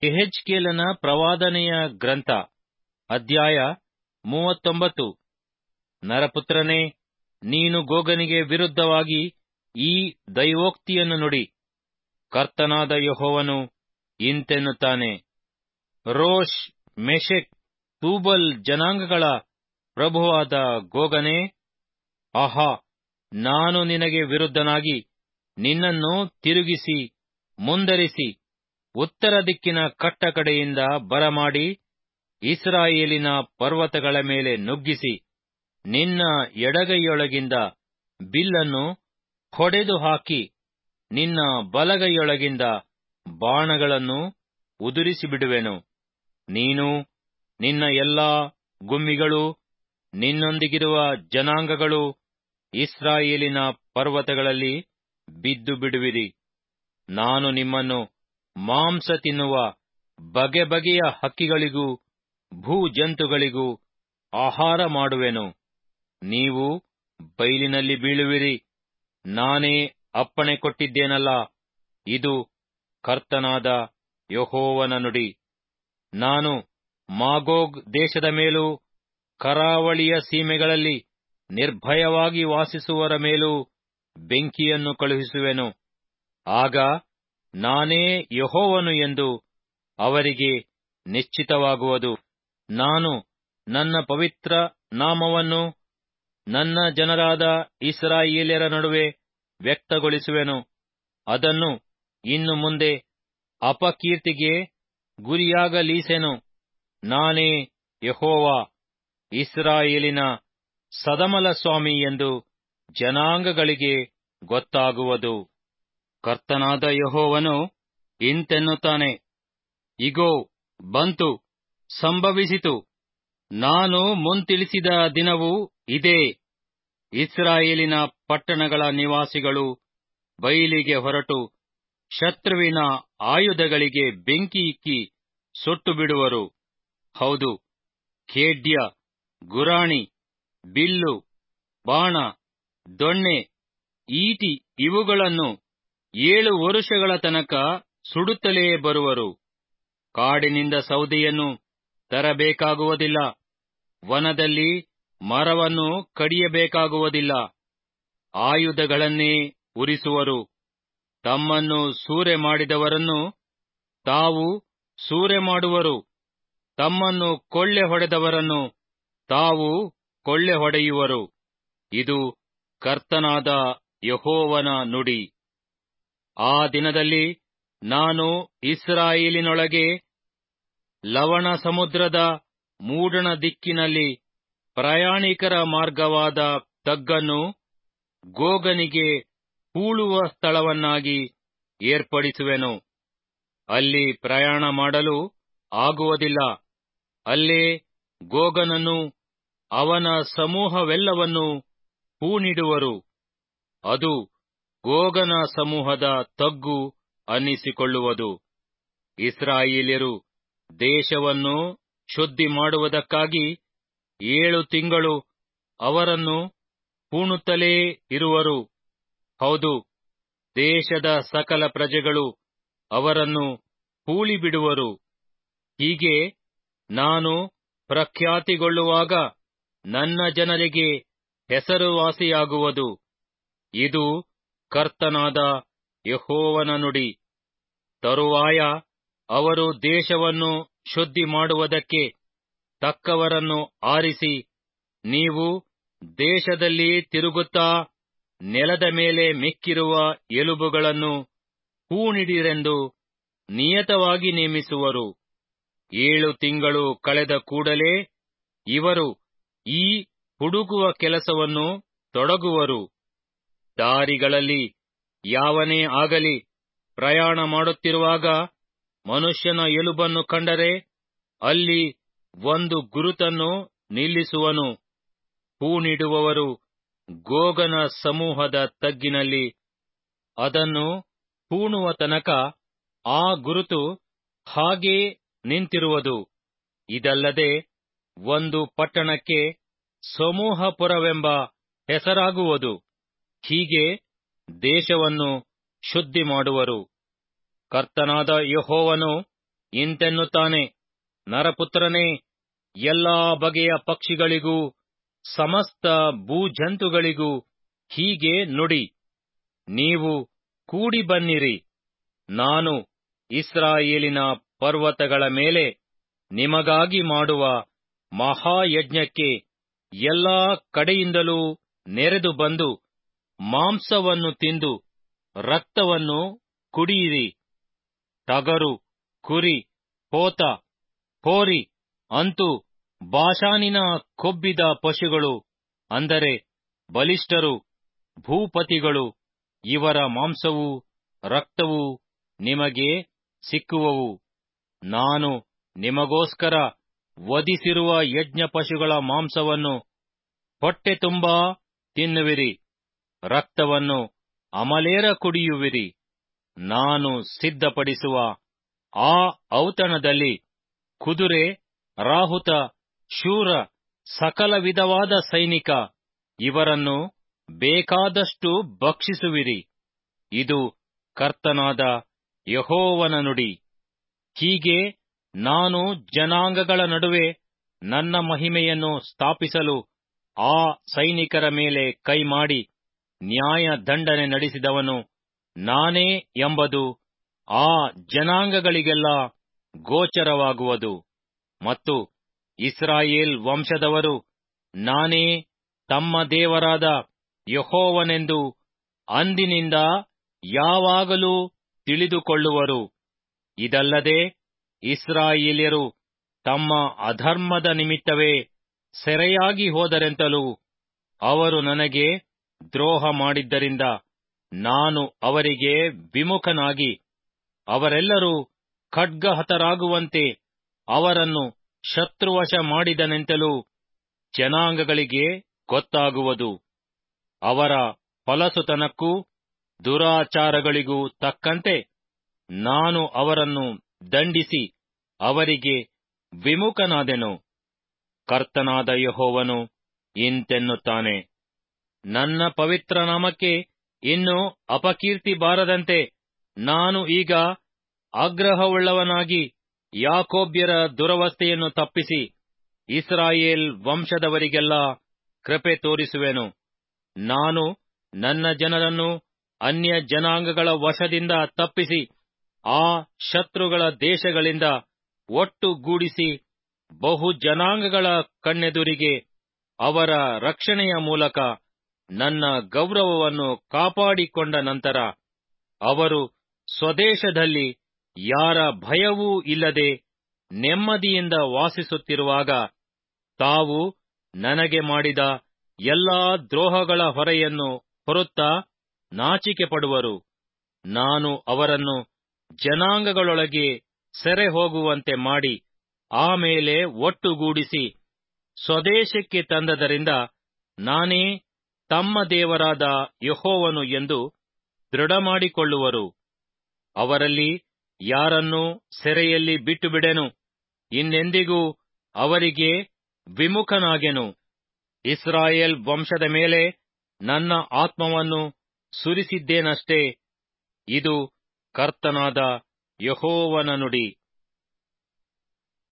ಎಹೆಜ್ಕೇಲನ ಪ್ರವಾದನೆಯ ಗ್ರಂಥ ಅಧ್ಯಾಯ ಮೂವತ್ತೊಂಬತ್ತು ನರಪುತ್ರನೇ ನೀನು ಗೋಗನಿಗೆ ವಿರುದ್ಧವಾಗಿ ಈ ದೈವೋಕ್ತಿಯನ್ನು ನುಡಿ ಕರ್ತನಾದ ಯೆಹೋವನು ಇಂತೆನ್ನುತ್ತಾನೆ ರೋಷ್ ಮೆಷೆಕ್ ತೂಬಲ್ ಜನಾಂಗಗಳ ಪ್ರಭುವಾದ ಗೋಗನೇ ಆಹಾ ನಾನು ನಿನಗೆ ವಿರುದ್ಧನಾಗಿ ನಿನ್ನನ್ನು ತಿರುಗಿಸಿ ಮುಂದರಿಸಿ ಉತ್ತರ ದಿಕ್ಕಿನ ಕಟ್ಟಕಡೆಯಿಂದ ಬರಮಾಡಿ ಇಸ್ರಾಯೇಲಿನ ಪರ್ವತಗಳ ಮೇಲೆ ನುಗ್ಗಿಸಿ ನಿನ್ನ ಎಡಗೈಯೊಳಗಿಂದ ಬಿಲ್ಲನ್ನು ಹೊಡೆದು ಹಾಕಿ ನಿನ್ನ ಬಲಗೈಯೊಳಗಿಂದ ಬಾಣಗಳನ್ನು ಉದುರಿಸಿಬಿಡುವೆನು ನೀನು ನಿನ್ನ ಎಲ್ಲಾ ಗುಮ್ಮಿಗಳು ನಿನ್ನೊಂದಿಗಿರುವ ಜನಾಂಗಗಳು ಇಸ್ರಾಯೇಲಿನ ಪರ್ವತಗಳಲ್ಲಿ ಬಿದ್ದು ಬಿಡುವಿರಿ ನಾನು ನಿಮ್ಮನ್ನು ಮಾಂಸ ತಿನ್ನುವ ಬಗೆ ಬಗೆಯ ಹಕ್ಕಿಗಳಿಗೂ ಭೂಜಂತುಗಳಿಗೂ ಆಹಾರ ಮಾಡುವೆನು ನೀವು ಬೈಲಿನಲ್ಲಿ ಬೀಳುವಿರಿ ನಾನೇ ಅಪ್ಪಣೆ ಕೊಟ್ಟಿದ್ದೇನಲ್ಲ ಇದು ಕರ್ತನಾದ ಯಹೋವನ ನುಡಿ ನಾನು ಮಾಗೋಗ್ ದೇಶದ ಮೇಲೂ ಕರಾವಳಿಯ ಸೀಮೆಗಳಲ್ಲಿ ನಿರ್ಭಯವಾಗಿ ವಾಸಿಸುವರ ಮೇಲೂ ಬೆಂಕಿಯನ್ನು ಕಳುಹಿಸುವೆನು ಆಗ ನಾನೇ ಯಹೋವನು ಎಂದು ಅವರಿಗೆ ನಿಶ್ಚಿತವಾಗುವುದು ನಾನು ನನ್ನ ಪವಿತ್ರ ನಾಮವನ್ನು ನನ್ನ ಜನರಾದ ಇಸ್ರಾಯೇಲ್ಯರ ನಡುವೆ ವ್ಯಕ್ತಗೊಳಿಸುವೆನು ಅದನ್ನು ಇನ್ನು ಮುಂದೆ ಅಪಕೀರ್ತಿಗೆ ಗುರಿಯಾಗಲೀಸೆನು ನಾನೇ ಯಹೋವ ಇಸ್ರಾಯೇಲಿನ ಸದಮಲ ಸ್ವಾಮಿ ಎಂದು ಜನಾಂಗಗಳಿಗೆ ಗೊತ್ತಾಗುವುದು ಕರ್ತನಾದ ಯಹೋವನು ಇಂತೆನ್ನುತ್ತಾನೆ ಇಗೋ ಬಂತು ಸಂಭವಿಸಿತು ನಾನು ಮುಂತಿಳಿಸಿದ ದಿನವು ಇದೇ ಇಸ್ರಾಯೇಲಿನ ಪಟ್ಟಣಗಳ ನಿವಾಸಿಗಳು ಬೈಲಿಗೆ ಹೊರಟು ಶತ್ರುವಿನ ಆಯುಧಗಳಿಗೆ ಬೆಂಕಿ ಇಕ್ಕಿ ಸುಟ್ಟು ಬಿಡುವರು ಹೌದು ಖೇಡ್ಯ ಗುರಾಣಿ ಬಿಲ್ಲು ಬಾಣ ದೊಣ್ಣೆ ಈಟಿ ಇವುಗಳನ್ನು ಏಳು ವರುಷಗಳ ತನಕ ಸುಡುತ್ತಲೇ ಬರುವರು ಕಾಡಿನಿಂದ ಸೌದೆಯನ್ನು ತರಬೇಕಾಗುವುದಿಲ್ಲ ವನದಲ್ಲಿ ಮರವನ್ನು ಕಡಿಯಬೇಕಾಗುವುದಿಲ್ಲ ಆಯುಧಗಳನ್ನೇ ಉರಿಸುವರು ತಮ್ಮನ್ನು ಸೂರೆ ಮಾಡಿದವರನ್ನು ತಾವು ಸೂರೆ ಮಾಡುವರು ತಮ್ಮನ್ನು ಕೊಳ್ಳೆ ಹೊಡೆದವರನ್ನು ತಾವು ಕೊಳ್ಳೆ ಹೊಡೆಯುವರು ಇದು ಕರ್ತನಾದ ಯಹೋವನ ನುಡಿ ಆ ದಿನದಲ್ಲಿ ನಾನು ಇಸ್ರಾಯೇಲಿನೊಳಗೆ ಲವಣ ಸಮುದ್ರದ ಮೂಡಣ ದಿಕ್ಕಿನಲ್ಲಿ ಪ್ರಯಾಣಿಕರ ಮಾರ್ಗವಾದ ತಗ್ಗನ್ನು ಗೋಗನಿಗೆ ಹೂಳುವ ಸ್ಥಳವನ್ನಾಗಿ ಏರ್ಪಡಿಸುವೆನು ಅಲ್ಲಿ ಪ್ರಯಾಣ ಮಾಡಲು ಆಗುವುದಿಲ್ಲ ಅಲ್ಲೇ ಗೋಗನನ್ನು ಅವನ ಸಮೂಹವೆಲ್ಲವನ್ನು ಹೂಣಿಡುವರು ಅದು ಗೋಗನ ಸಮೂಹದ ತಗ್ಗು ಅನ್ನಿಸಿಕೊಳ್ಳುವುದು ಇಸ್ರಾಯೇಲ್ಯರು ದೇಶವನ್ನು ಶುದ್ಧಿ ಮಾಡುವುದಕ್ಕಾಗಿ ಏಳು ತಿಂಗಳು ಅವರನ್ನು ಹೂಣುತ್ತಲೇ ಇರುವರು ಹೌದು ದೇಶದ ಸಕಲ ಪ್ರಜೆಗಳು ಅವರನ್ನು ಹೂಳಿಬಿಡುವರು ಹೀಗೆ ನಾನು ಪ್ರಖ್ಯಾತಿಗೊಳ್ಳುವಾಗ ನನ್ನ ಜನರಿಗೆ ಹೆಸರುವಾಸಿಯಾಗುವುದು ಇದು ಕರ್ತನಾದ ಯಹೋವನ ನುಡಿ ತರುವಾಯ ಅವರು ದೇಶವನ್ನು ಶುದ್ಧಿ ಮಾಡುವುದಕ್ಕೆ ತಕ್ಕವರನ್ನು ಆರಿಸಿ ನೀವು ದೇಶದಲ್ಲಿ ತಿರುಗುತ್ತಾ ನೆಲದ ಮೇಲೆ ಮೆಕ್ಕಿರುವ ಎಲುಬುಗಳನ್ನು ಹೂಣಿಡಿರೆಂದು ನಿಯತವಾಗಿ ನೇಮಿಸುವರು ಏಳು ತಿಂಗಳು ಕಳೆದ ಕೂಡಲೇ ಇವರು ಈ ಹುಡುಕುವ ಕೆಲಸವನ್ನು ತೊಡಗುವರು ದಾರಿಗಳಲ್ಲಿ ಯಾವನೇ ಆಗಲಿ ಪ್ರಯಾಣ ಮಾಡುತ್ತಿರುವಾಗ ಮನುಷ್ಯನ ಎಲುಬನ್ನು ಕಂಡರೆ ಅಲ್ಲಿ ಒಂದು ಗುರುತನ್ನು ನಿಲ್ಲಿಸುವನು ಹೂಣಿಡುವವರು ಗೋಗನ ಸಮೂಹದ ತಗ್ಗಿನಲ್ಲಿ ಅದನ್ನು ಹೂಣುವ ತನಕ ಆ ಗುರುತು ಹಾಗೇ ನಿಂತಿರುವುದು ಇದಲ್ಲದೆ ಒಂದು ಪಟ್ಟಣಕ್ಕೆ ಸಮೂಹಪುರವೆಂಬ ಹೆಸರಾಗುವುದು ಹೀಗೆ ದೇಶವನ್ನು ಶುದ್ಧಿ ಮಾಡುವರು ಕರ್ತನಾದ ಯಹೋವನು ಇಂತೆನ್ನುತ್ತಾನೆ ನರಪುತ್ರನೇ ಎಲ್ಲಾ ಬಗೆಯ ಪಕ್ಷಿಗಳಿಗೂ ಸಮಸ್ತ ಭೂಜಂತುಗಳಿಗೂ ಹೀಗೆ ನುಡಿ ನೀವು ಕೂಡಿ ಬನ್ನಿರಿ ನಾನು ಇಸ್ರಾಯೇಲಿನ ಪರ್ವತಗಳ ಮೇಲೆ ನಿಮಗಾಗಿ ಮಾಡುವ ಮಹಾಯಜ್ಞಕ್ಕೆ ಎಲ್ಲಾ ಕಡೆಯಿಂದಲೂ ನೆರೆದು ಬಂದು ಮಾಂಸವನ್ನು ತಿಂದು ರಕ್ತವನ್ನು ಕುಡಿಯಿರಿ ಟಗರು ಕುರಿ ಹೋತ ಹೋರಿ ಅಂತೂ ಬಾಷಾನಿನ ಕೊಬ್ಬಿದ ಪಶುಗಳು ಅಂದರೆ ಬಲಿಷ್ಠರು ಭೂಪತಿಗಳು ಇವರ ಮಾಂಸವೂ ರಕ್ತವೂ ನಿಮಗೆ ಸಿಕ್ಕುವವು ನಾನು ನಿಮಗೋಸ್ಕರ ವಧಿಸಿರುವ ಯಜ್ಞ ಪಶುಗಳ ಮಾಂಸವನ್ನು ಹೊಟ್ಟೆ ತುಂಬಾ ತಿನ್ನುವಿರಿ ರಕ್ತವನ್ನು ಅಮಲೇರ ಕುಡಿಯುವಿರಿ ನಾನು ಸಿದ್ಧಪಡಿಸುವ ಆ ಔತಣದಲ್ಲಿ ಕುದುರೆ ರಾಹುತ ಶೂರ ಸಕಲ ವಿಧವಾದ ಸೈನಿಕ ಇವರನ್ನು ಬೇಕಾದಷ್ಟು ಭಕ್ಷಿಸುವಿರಿ ಇದು ಕರ್ತನಾದ ಯಹೋವನ ನುಡಿ ಹೀಗೆ ನಾನು ಜನಾಂಗಗಳ ನಡುವೆ ನನ್ನ ಮಹಿಮೆಯನ್ನು ಸ್ಥಾಪಿಸಲು ಆ ಸೈನಿಕರ ಮೇಲೆ ಕೈಮಾಡಿ ನ್ಯಾಯ ದಂಡನೆ ನಡೆಸಿದವನು ನಾನೇ ಎಂಬುದು ಆ ಜನಾಂಗಗಳಿಗೆಲ್ಲ ಗೋಚರವಾಗುವುದು ಮತ್ತು ಇಸ್ರಾಯೇಲ್ ವಂಶದವರು ನಾನೇ ತಮ್ಮ ದೇವರಾದ ಯಹೋವನೆಂದು ಅಂದಿನಿಂದ ಯಾವಾಗಲೂ ತಿಳಿದುಕೊಳ್ಳುವರು ಇದಲ್ಲದೆ ಇಸ್ರಾಯೇಲ್ಯರು ತಮ್ಮ ಅಧರ್ಮದ ನಿಮಿತ್ತವೇ ಸೆರೆಯಾಗಿ ಹೋದರೆಂತಲೂ ಅವರು ನನಗೆ ದ್ರೋಹ ಮಾಡಿದ್ದರಿಂದ ನಾನು ಅವರಿಗೆ ವಿಮುಖನಾಗಿ ಅವರೆಲ್ಲರೂ ಖಡ್ಗಹತರಾಗುವಂತೆ ಅವರನ್ನು ಶತ್ರುವಶ ಮಾಡಿದನೆಂತಲೂ ಜನಾಂಗಗಳಿಗೆ ಗೊತ್ತಾಗುವುದು ಅವರ ಹೊಲಸುತನಕ್ಕೂ ದುರಾಚಾರಗಳಿಗೂ ತಕ್ಕಂತೆ ನಾನು ಅವರನ್ನು ದಂಡಿಸಿ ಅವರಿಗೆ ವಿಮುಖನಾದೆನು ಕರ್ತನಾದ ಯಹೋವನು ಇಂತೆನ್ನುತ್ತಾನೆ ನನ್ನ ಪವಿತ್ರ ನಾಮಕ್ಕೆ ಇನ್ನು ಅಪಕೀರ್ತಿ ಬಾರದಂತೆ ನಾನು ಈಗ ಆಗ್ರಹವುಳ್ಳವನಾಗಿ ಯಾಕೋಬ್ಯರ ದುರವಸ್ಥೆಯನ್ನು ತಪ್ಪಿಸಿ ಇಸ್ರಾಯೇಲ್ ವಂಶದವರಿಗೆಲ್ಲ ಕೃಪೆ ತೋರಿಸುವೆನು ನಾನು ನನ್ನ ಜನರನ್ನು ಅನ್ಯ ಜನಾಂಗಗಳ ವಶದಿಂದ ತಪ್ಪಿಸಿ ಆ ಶತ್ರುಗಳ ದೇಶಗಳಿಂದ ಒಟ್ಟುಗೂಡಿಸಿ ಬಹು ಜನಾಂಗಗಳ ಕಣ್ಣೆದುರಿಗೆ ಅವರ ರಕ್ಷಣೆಯ ಮೂಲಕ ನನ್ನ ಗೌರವವನ್ನು ಕಾಪಾಡಿಕೊಂಡ ನಂತರ ಅವರು ಸ್ವದೇಶದಲ್ಲಿ ಯಾರ ಭಯವೂ ಇಲ್ಲದೆ ನೆಮ್ಮದಿಯಿಂದ ವಾಸಿಸುತ್ತಿರುವಾಗ ತಾವು ನನಗೆ ಮಾಡಿದ ಎಲ್ಲಾ ದ್ರೋಹಗಳ ಹೊರೆಯನ್ನು ಹೊರುತ್ತಾ ನಾಚಿಕೆ ಪಡುವರು ನಾನು ಅವರನ್ನು ಜನಾಂಗಗಳೊಳಗೆ ಸೆರೆ ಹೋಗುವಂತೆ ಮಾಡಿ ಆಮೇಲೆ ಒಟ್ಟುಗೂಡಿಸಿ ಸ್ವದೇಶಕ್ಕೆ ತಂದದರಿಂದ ನಾನೇ ತಮ್ಮ ದೇವರಾದ ಯಹೋವನು ಎಂದು ದೃಢಮಾಡಿಕೊಳ್ಳುವರು ಅವರಲ್ಲಿ ಯಾರನ್ನೂ ಸೆರೆಯಲ್ಲಿ ಬಿಟ್ಟು ಬಿಡೆನು ಇನ್ನೆಂದಿಗೂ ಅವರಿಗೆ ವಿಮುಖನಾಗೆನು ಇಸ್ರಾಯೇಲ್ ವಂಶದ ಮೇಲೆ ನನ್ನ ಆತ್ಮವನ್ನು ಸುರಿಸಿದ್ದೇನಷ್ಟೇ ಇದು ಕರ್ತನಾದ ಯಹೋವನ ನುಡಿ